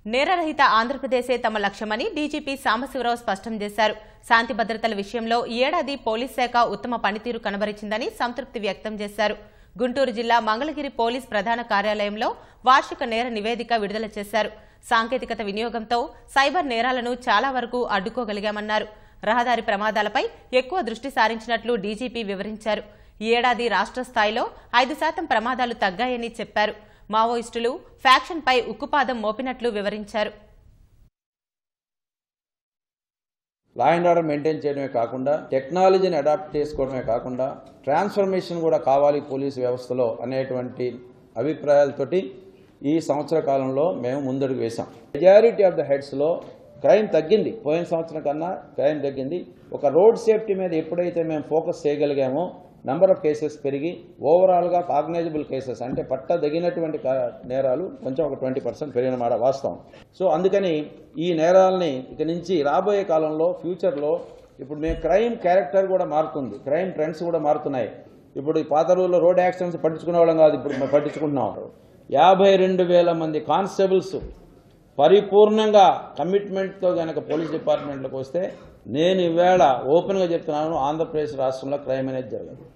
నేరరహిత ఆంధ్రప్రదేశే తమ లక్ష్యమని డీజీపీ సాంబశివరావు స్పష్టం చేశారు శాంతి భద్రతల విషయంలో ఈ ఏడాది పోలీస్ శాఖ ఉత్తమ పనితీరు కనబరిచిందని సంతృప్తి వ్యక్తం చేశారు గుంటూరు జిల్లా మంగళగిరి పోలీస్ ప్రధాన కార్యాలయంలో వార్షిక నేర నివేదిక విడుదల చేశారు సాంకేతికత వినియోగంతో సైబర్ నేరాలను చాలా వరకు అడ్డుకోగలిగామన్నారు రహదారి ప్రమాదాలపై ఎక్కువ దృష్టి సారించినట్లు డీజీపీ వివరించారు ఈ ఏడాది రాష్ట్ర స్థాయిలో ఐదు శాతం ప్రమాదాలు తగ్గాయని చెప్పారు మావోయిస్టులు ఫ్యాక్షన్పై ఉక్కుపాదం మోపినట్లు వివరించారు లా అండ్ ఆర్డర్ మెయింటైన్ చేయడమే కాకుండా టెక్నాలజీని అడాప్ట్ చేసుకోవడమే కాకుండా ట్రాన్స్ఫర్మేషన్ కూడా కావాలి పోలీసు వ్యవస్థలో అనేటువంటి అభిప్రాయాలతోటి ఈ సంవత్సర కాలంలో మేము ముందడుగు వేశాం మెజారిటీ ఆఫ్ ద హెడ్స్లో క్రైమ్ తగ్గింది పోయిన సంవత్సరం కన్నా క్రైమ్ తగ్గింది ఒక రోడ్ సేఫ్టీ మీద ఎప్పుడైతే మేము ఫోకస్ చేయగలిగామో నెంబర్ ఆఫ్ కేసెస్ పెరిగి ఓవరాల్గా కాగ్నైజబుల్ కేసెస్ అంటే పట్టదగినటువంటి కా- నేరాలు కొంచెం ఒక ట్వంటీ పర్సెంట్ పెరిగిన మాట వాస్తవం సో అందుకని ఈ నేరాలని ఇక నుంచి రాబోయే కాలంలో ఫ్యూచర్లో ఇప్పుడు మేము క్రైమ్ క్యారెక్టర్ కూడా మారుతుంది క్రైమ్ ట్రెండ్స్ కూడా మారుతున్నాయి ఇప్పుడు ఈ పాత రోజుల్లో రోడ్ యాక్సిడెంట్స్ పట్టించుకునే వాళ్ళం కాదు ఇప్పుడు మేము పట్టించుకుంటున్నాం యాభై రెండు వేల మంది కానిస్టేబుల్స్ పరిపూర్ణంగా కమిట్మెంట్తో గనక పోలీస్ డిపార్ట్మెంట్లోకి వస్తే నేను ఈవేళ ఓపెన్గా చెప్తున్నాను ఆంధ్రప్రదేశ్ రాష్ట్రంలో క్రైమ్ అనేది జరగదు